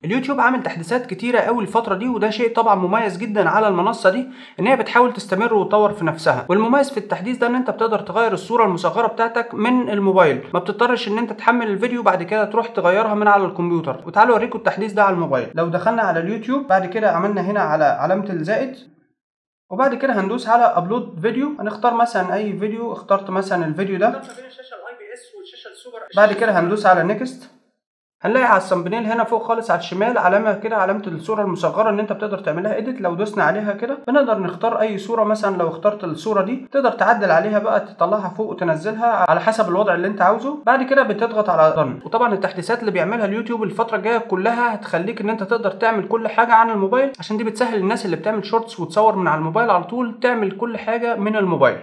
اليوتيوب عامل تحديثات كتيرة قوي الفترة دي وده شيء طبعا مميز جدا على المنصة دي ان هي بتحاول تستمر وتطور في نفسها والمميز في التحديث ده ان انت بتقدر تغير الصورة المصغرة بتاعتك من الموبايل ما بتضطرش ان انت تحمل الفيديو بعد كده تروح تغيرها من على الكمبيوتر وتعالوا اوريكم التحديث ده على الموبايل لو دخلنا على اليوتيوب بعد كده عملنا هنا على علامة الزائد وبعد كده هندوس على ابلود فيديو هنختار مثلا اي فيديو اخترت مثلا الفيديو ده بعد كده هندوس على نيكست هنلاقي على السمبنيل هنا فوق خالص على الشمال علامه كده علامه الصوره المصغره ان انت بتقدر تعملها اديت لو دوسنا عليها كده بنقدر نختار اي صوره مثلا لو اخترت الصوره دي تقدر تعدل عليها بقى تطلعها فوق وتنزلها على حسب الوضع اللي انت عاوزه بعد كده بتضغط على دن وطبعا التحديثات اللي بيعملها اليوتيوب الفتره الجايه كلها هتخليك ان انت تقدر تعمل كل حاجه عن الموبايل عشان دي بتسهل الناس اللي بتعمل شورتس وتصور من على الموبايل على طول تعمل كل حاجه من الموبايل